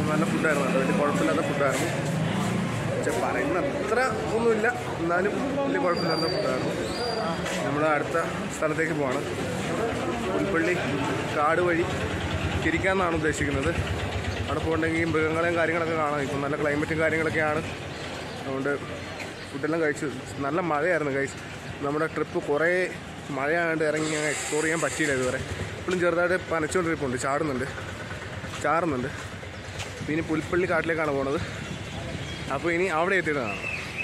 നല്ല ഫുഡായിരുന്നു കേട്ടോ വലിയ കുഴപ്പമില്ലാത്ത ഫുഡായിരുന്നു പക്ഷെ പറയുന്ന അത്ര ഒന്നുമില്ല എന്നാലും വലിയ കുഴപ്പമില്ലാത്ത ഫുഡായിരുന്നു നമ്മൾ അടുത്ത സ്ഥലത്തേക്ക് പോവാണ് പുൽപ്പള്ളി കാട് വഴി തിരിക്കാമെന്നാണ് ഉദ്ദേശിക്കുന്നത് അവിടെ പോകണമെങ്കിൽ മൃഗങ്ങളെയും കാര്യങ്ങളൊക്കെ കാണാം ഇപ്പം നല്ല ക്ലൈമറ്റും കാര്യങ്ങളൊക്കെയാണ് അതുകൊണ്ട് ഫുഡെല്ലാം കഴിച്ചു നല്ല മഴയായിരുന്നു കഴിച്ച് നമ്മുടെ ട്രിപ്പ് കുറേ മഴയായതുകൊണ്ട് ഇറങ്ങി ഞങ്ങൾ എക്സ്പ്ലോർ ചെയ്യാൻ പറ്റിയില്ല ഇതുവരെ ഇപ്പോഴും ചെറുതായിട്ട് പനച്ചുകൊണ്ടിരിപ്പുണ്ട് ചാടുന്നുണ്ട് ചാറുന്നുണ്ട് അപ്പോൾ ഇനി പുൽപ്പള്ളി കാട്ടിലേക്കാണ് പോണത് അപ്പോൾ ഇനി അവിടെ എത്തിയിട്ട് കാണാം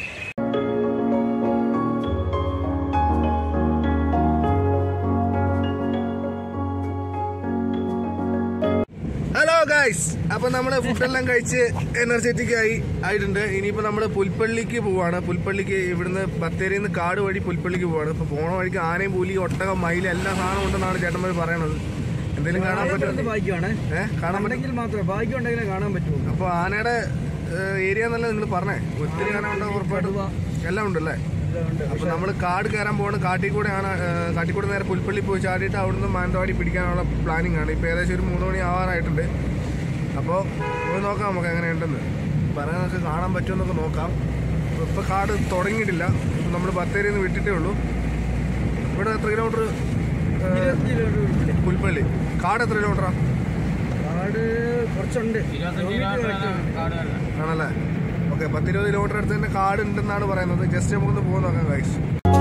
ഹലോ ഗൈസ് അപ്പൊ നമ്മള് ഫുഡെല്ലാം കഴിച്ച് എനർജറ്റിക് ആയി ആയിട്ടുണ്ട് ഇനിയിപ്പോ നമ്മള് പുൽപ്പള്ളിക്ക് പോവാണ് പുൽപ്പള്ളിക്ക് ഇവിടുന്ന് ബത്തേരിയിൽ നിന്ന് കാട് വഴി പുൽപ്പള്ളിക്ക് പോവാണ് ഇപ്പൊ പോണ വഴിക്ക് ആനയും പുലി ഒട്ടകം മയിൽ എല്ലാ സാധനവും ഉണ്ടെന്നാണ് ചേട്ടന്മാർ പറയണത് എന്തെങ്കിലും കാണാൻ പറ്റും ഭാഗ്യമാണ് ഏഹ് കാണാൻ പറ്റും ഉണ്ടെങ്കിൽ മാത്രമേ ഭാഗ്യം ഉണ്ടെങ്കിലേ കാണാൻ പറ്റുള്ളൂ അപ്പൊ ആനയുടെ ഏരിയ എന്നല്ല നിങ്ങൾ പറഞ്ഞേ ഒത്തിരി ആന ഉണ്ടോ ഉറപ്പായിട്ടും എല്ലാം ഉണ്ടല്ലേ ഇതുണ്ട് അപ്പൊ നമ്മൾ കാട് കയറാൻ പോകുന്ന കാട്ടിൽ കൂടെയാണ് കാട്ടിൽ കൂടെ നേരെ പുൽപ്പള്ളി പോയി ചാടിയിട്ട് അവിടുന്ന് മാനന്തവാടി പിടിക്കാനുള്ള പ്ലാനിങ് ആണ് ഇപ്പൊ ഏകദേശം ഒരു മൂന്ന് മണി ആവാറായിട്ടുണ്ട് അപ്പോൾ പോയി നോക്കാം നമുക്ക് എങ്ങനെയുണ്ടെന്ന് പറയാനൊക്കെ കാണാൻ പറ്റുമെന്നൊക്കെ നോക്കാം ഇപ്പൊ- ഇപ്പൊ കാട് തുടങ്ങിയിട്ടില്ല നമ്മൾ ബത്തേരിയിൽ നിന്ന് വിട്ടിട്ടേ ഉള്ളൂ ഇവിടെ എത്ര കിലോമീറ്റർ ഇരുപത്തഞ്ച് കിലോമീറ്റർ ഉള്ളിൽ. പുൽപ്പള്ളി കാട് എത്ര കിലോമീറ്ററാ കാട് കുറച്ചുണ്ട് ആണല്ലേ ഓക്കെ പത്തിരുപത് കിലോമീറ്റർ അടുത്ത് തന്നെ കാട് ഉണ്ടെന്നാണ് പറയുന്നത് ജസ്റ്റ് നമുക്കൊന്ന് പോകാൻ നോക്കാം ഗൈസ്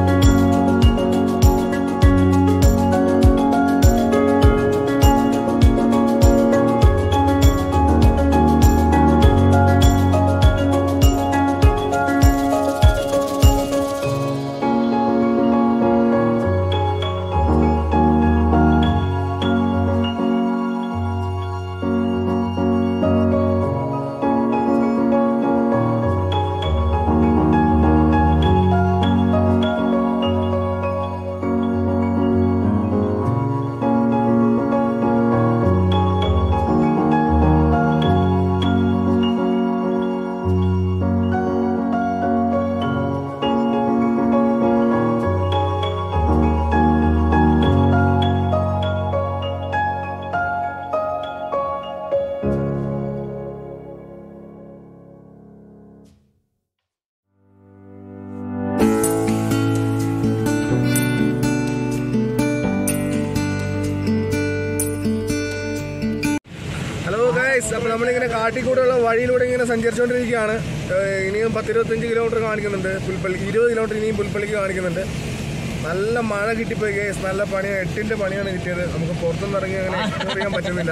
ഹലോ ഗൈസ് അപ്പോൾ നമ്മളിങ്ങനെ കാട്ടിക്കൂടെയുള്ള വഴിയിലൂടെ ഇങ്ങനെ സഞ്ചരിച്ചുകൊണ്ടിരിക്കുകയാണ് ഏഹ് ഇനിയും പത്തിരുപത്തഞ്ച് കിലോമീറ്റർ കാണിക്കുന്നുണ്ട് പുൽപ്പള്ളി ഇരുപത് കിലോമീറ്റർ ഇനിയും പുൽപ്പള്ളിക്ക് കാണിക്കുന്നുണ്ട് നല്ല മഴ കിട്ടിപ്പോയി ഗൈസ് നല്ല പണിയാണ് എട്ടിൻ്റെ പണിയാണ് കിട്ടിയത് നമുക്ക് പുറത്തുനിന്ന് ഇറങ്ങി അങ്ങനെ എക്സ്പ്ലോർ ചെയ്യാൻ പറ്റുന്നില്ല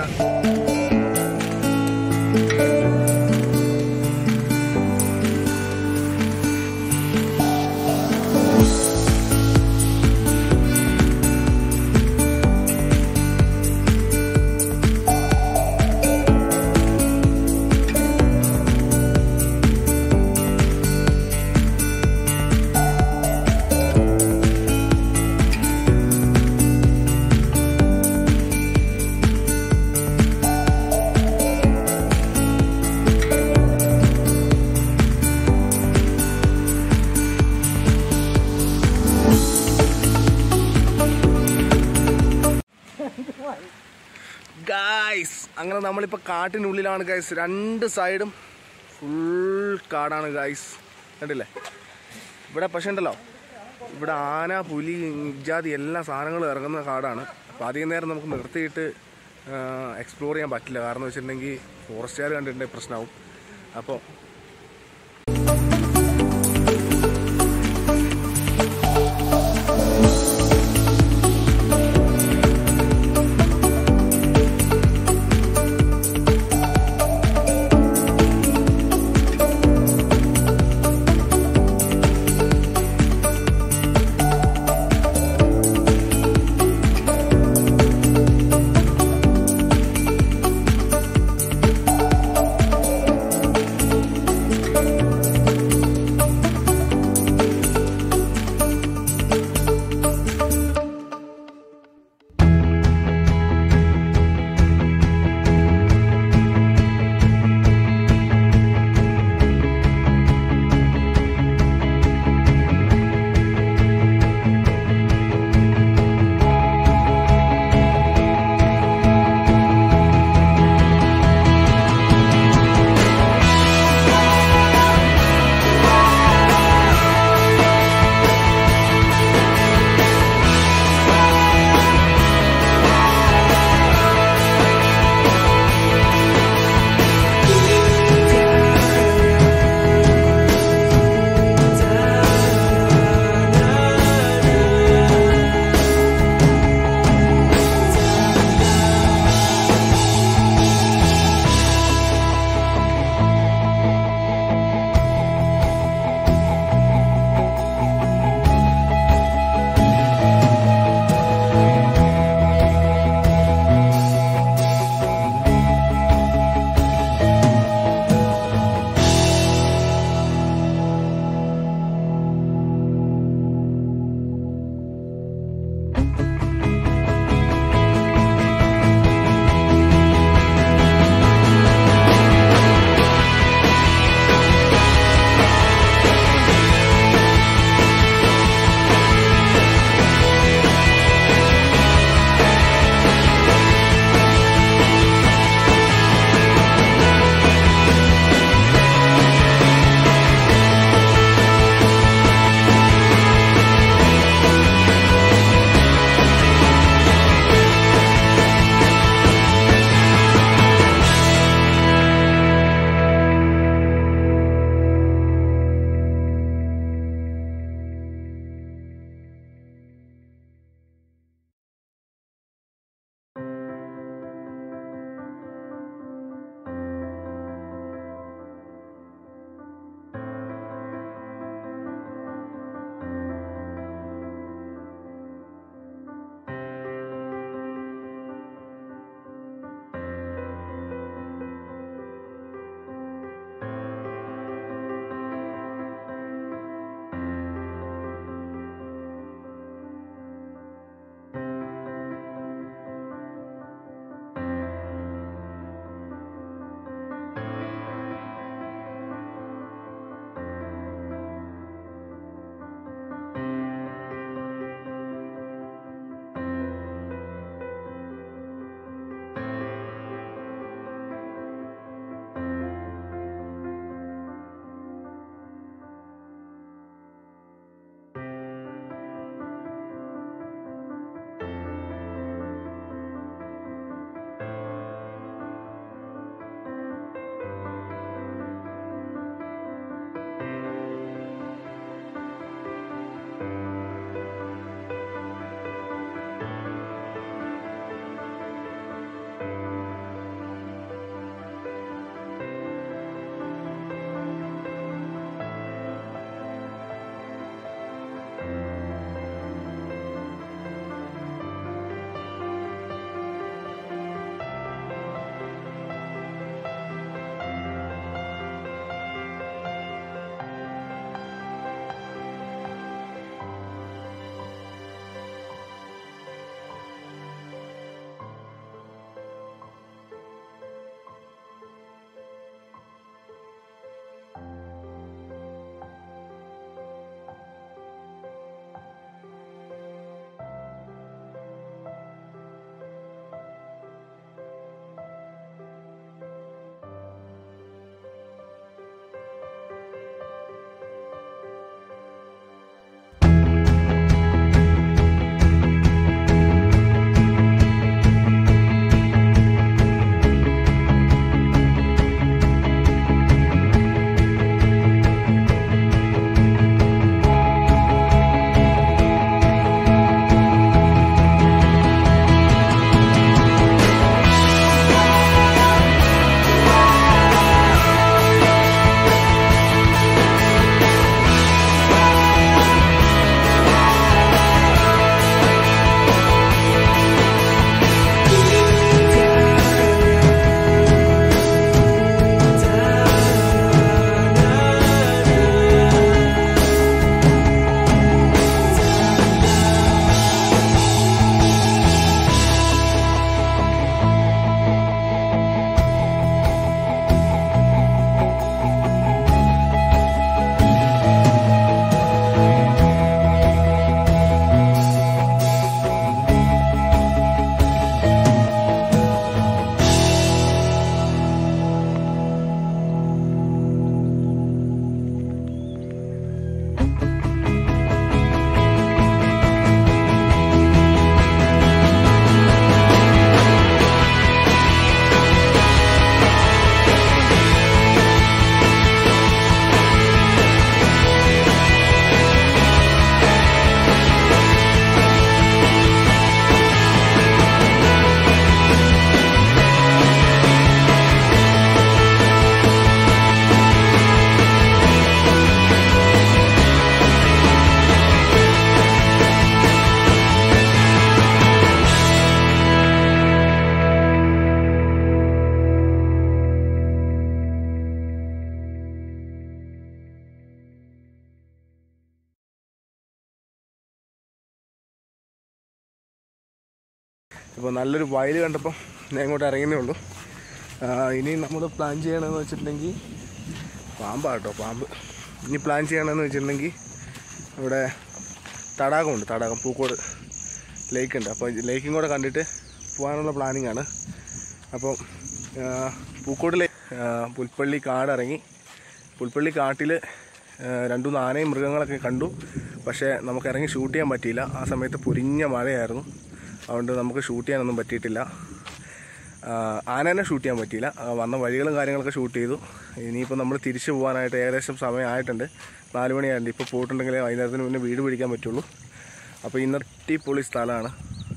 ഗായ്സ് അങ്ങനെ നമ്മളിപ്പോൾ കാട്ടിനുള്ളിലാണ് ഗൈസ് രണ്ട് സൈഡും ഫുൾ കാടാണ് ഗായ്സ് കണ്ടില്ലേ ഇവിടെ പക്ഷേ ഉണ്ടല്ലോ ഇവിടെ ആന പുലി ഇജാതി എല്ലാ സാധനങ്ങളും ഇറങ്ങുന്ന കാടാണ് അപ്പോൾ അധികം നേരം നമുക്ക് നിർത്തിയിട്ട് എക്സ്പ്ലോർ ചെയ്യാൻ പറ്റില്ല കാരണം എന്ന് വെച്ചിട്ടുണ്ടെങ്കിൽ ഫോറസ്റ്റുകാർ കണ്ടിട്ടുണ്ടെങ്കിൽ പ്രശ്നമാവും അപ്പോൾ ഇപ്പോൾ നല്ലൊരു വയൽ കണ്ടപ്പോൾ ഞാൻ ഇങ്ങോട്ട് ഇറങ്ങുന്നേ ഉള്ളൂ ആ, ഇനി നമ്മൾ പ്ലാൻ ചെയ്യണമെന്ന് വെച്ചിട്ടുണ്ടെങ്കിൽ പാമ്പാട്ടോ പാമ്പ് ഇനി പ്ലാൻ ചെയ്യണമെന്ന് വെച്ചിട്ടുണ്ടെങ്കിൽ ഇവിടെ തടാകമുണ്ട് തടാകം പൂക്കോട് ലേക്ക് ഉണ്ട് അപ്പോൾ ലേക്കും കൂടെ കണ്ടിട്ട് പോകാനുള്ള പ്ലാനിങ് ആണ് അപ്പോൾ പൂക്കോട് ലേ ആ, പുൽപ്പള്ളി കാടിറങ്ങി പുൽപ്പള്ളി കാട്ടിൽ രണ്ടുമൂന്ന് ആനയും മൃഗങ്ങളൊക്കെ കണ്ടു പക്ഷേ നമുക്ക് ഇറങ്ങി ഷൂട്ട് ചെയ്യാൻ പറ്റിയില്ല ആ സമയത്ത് പൊരിഞ്ഞ മഴയായിരുന്നു അതുകൊണ്ട് നമുക്ക് ഷൂട്ട് ചെയ്യാനൊന്നും പറ്റിയിട്ടില്ല ആ, ആനേനെ ഷൂട്ട് ചെയ്യാൻ പറ്റിയില്ല ആ, വന്ന വഴികളും കാര്യങ്ങളൊക്കെ ഷൂട്ട് ചെയ്തു ഇനിയിപ്പോൾ നമ്മൾ തിരിച്ചു പോകാനായിട്ട് ഏകദേശം സമയമായിട്ടുണ്ട് നാല് മണിയായിട്ടുണ്ട് ഇപ്പോൾ പോയിട്ടുണ്ടെങ്കിൽ വൈകുന്നേരത്തിന് മുന്നേ വീട് പിടിക്കാൻ പറ്റുള്ളൂ അപ്പോൾ ഇന്നത്തെ പൊളി സ്ഥലമാണ്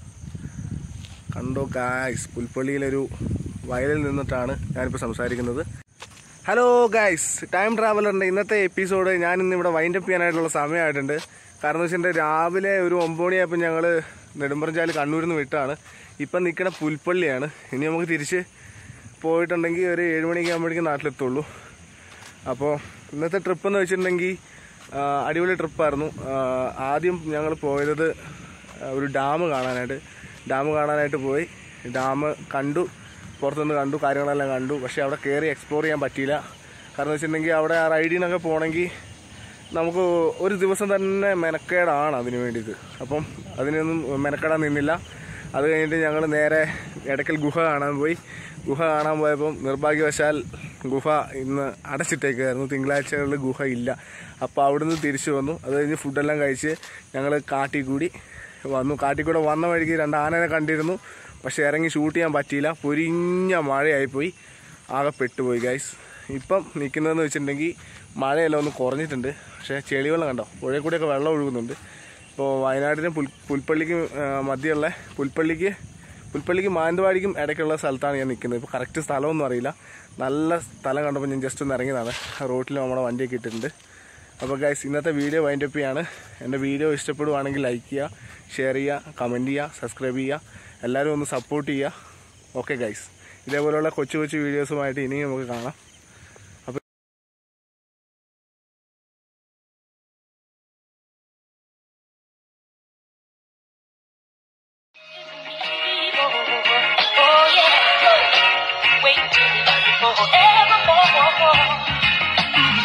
കണ്ടോ ഗായ്സ് പുൽപ്പള്ളിയിലൊരു വയലിൽ നിന്നിട്ടാണ് ഞാനിപ്പോൾ സംസാരിക്കുന്നത് ഹലോ ഗായ്സ് ടൈം ട്രാവലറിൻ്റെ ഇന്നത്തെ എപ്പിസോഡ് ഞാൻ ഇന്ന് ഇവിടെ വൈൻഡപ്പ് ചെയ്യാനായിട്ടുള്ള സമയമായിട്ടുണ്ട് കാരണം വെച്ചിട്ടുണ്ടെങ്കിൽ രാവിലെ ഒരു ഒമ്പത് മണിയായപ്പോൾ ഞങ്ങൾ നെടുമ്പറഞ്ചാല് കണ്ണൂരിൽ നിന്ന് വിട്ടാണ് ഇപ്പം നിൽക്കണ പുൽപ്പള്ളിയാണ് ഇനി നമുക്ക് തിരിച്ച് പോയിട്ടുണ്ടെങ്കിൽ ഒരു ഏഴ് മണിയൊക്കെ ആകുമ്പോഴേക്കും നാട്ടിലെത്തുള്ളൂ അപ്പോൾ ഇന്നത്തെ ട്രിപ്പ് എന്ന് വെച്ചിട്ടുണ്ടെങ്കിൽ ആ, അടിപൊളി ട്രിപ്പായിരുന്നു ആ, ആദ്യം ഞങ്ങൾ പോയത് ആ, ഒരു ഡാം കാണാനായിട്ട് ഡാം കാണാനായിട്ട് പോയി ഡാം കണ്ടു പുറത്തുനിന്ന് കണ്ടു കാര്യങ്ങളെല്ലാം കണ്ടു പക്ഷേ അവിടെ കയറി എക്സ്പ്ലോർ ചെയ്യാൻ പറ്റിയില്ല കാരണം വെച്ചിട്ടുണ്ടെങ്കിൽ അവിടെ ആ റൈഡിനൊക്കെ പോകണമെങ്കിൽ നമുക്ക് ഒരു ദിവസം തന്നെ മെനക്കേടാണ് അതിന് വേണ്ടിയിട്ട് അപ്പം അതിനൊന്നും മെനക്കെടാൻ നിന്നില്ല അത് കഴിഞ്ഞിട്ട് ഞങ്ങൾ നേരെ ഇടയ്ക്കൽ ഗുഹ കാണാൻ പോയി ഗുഹ കാണാൻ പോയപ്പം നിർഭാഗ്യവശാൽ ഗുഹ ഇന്ന് അടച്ചിട്ടേക്കായിരുന്നു തിങ്കളാഴ്ചകളിൽ ഗുഹ ഇല്ല അപ്പോൾ അവിടുന്ന് തിരിച്ചു വന്നു അത് കഴിഞ്ഞ് ഫുഡെല്ലാം കഴിച്ച് ഞങ്ങൾ കാട്ടിൽ കൂടി വന്നു കാട്ടിൽ കൂടെ വന്ന വഴിക്ക് രണ്ട് ആനനെ കണ്ടിരുന്നു പക്ഷേ ഇറങ്ങി ഷൂട്ട് ചെയ്യാൻ പറ്റിയില്ല പൊരിഞ്ഞ മഴയായിപ്പോയി ആകെ പെട്ടുപോയി ഗൈസ് ഇപ്പം നിൽക്കുന്നതെന്ന് വെച്ചിട്ടുണ്ടെങ്കിൽ മഴയെല്ലാം ഒന്ന് കുറഞ്ഞിട്ടുണ്ട് പക്ഷേ ചെളിവെള്ളം കണ്ടോ പുഴയിൽ കൂടെയൊക്കെ വെള്ളം ഒഴുകുന്നുണ്ട് ഇപ്പോൾ വയനാടിന് പുൽ പുൽപ്പള്ളിക്ക് ആ, മധ്യമുള്ള പുൽപ്പള്ളിക്ക് പുൽപ്പള്ളിക്ക് മാനന്തവാടിക്കും ഇടയ്ക്കുള്ള സ്ഥലത്താണ് ഞാൻ നിൽക്കുന്നത് ഇപ്പോൾ കറക്റ്റ് സ്ഥലമൊന്നും അറിയില്ല നല്ല സ്ഥലം കണ്ടപ്പോൾ ഞാൻ ജസ്റ്റ് ഒന്ന് ഇറങ്ങിയതാണ് റോട്ടിൽ നമ്മുടെ വണ്ടിയൊക്കെ ഇട്ടിട്ടുണ്ട് അപ്പോൾ ഗൈസ് ഇന്നത്തെ വീഡിയോ വൈൻഡപ്പ് ചെയ്യാണ് എൻ്റെ വീഡിയോ ഇഷ്ടപ്പെടുവാണെങ്കിൽ ലൈക്ക് ചെയ്യുക ഷെയർ ചെയ്യുക കമൻറ്റ് ചെയ്യുക സബ്സ്ക്രൈബ് ചെയ്യുക എല്ലാവരും ഒന്ന് സപ്പോർട്ട് ചെയ്യുക ഓക്കെ ഗൈസ് ഇതേപോലെയുള്ള കൊച്ചു കൊച്ചു വീഡിയോസുമായിട്ട് ഇനിയും നമുക്ക് കാണാം Oh yeah, wait forevermore.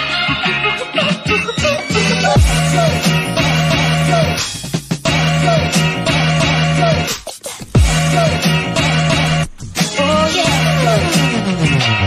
Oh yeah.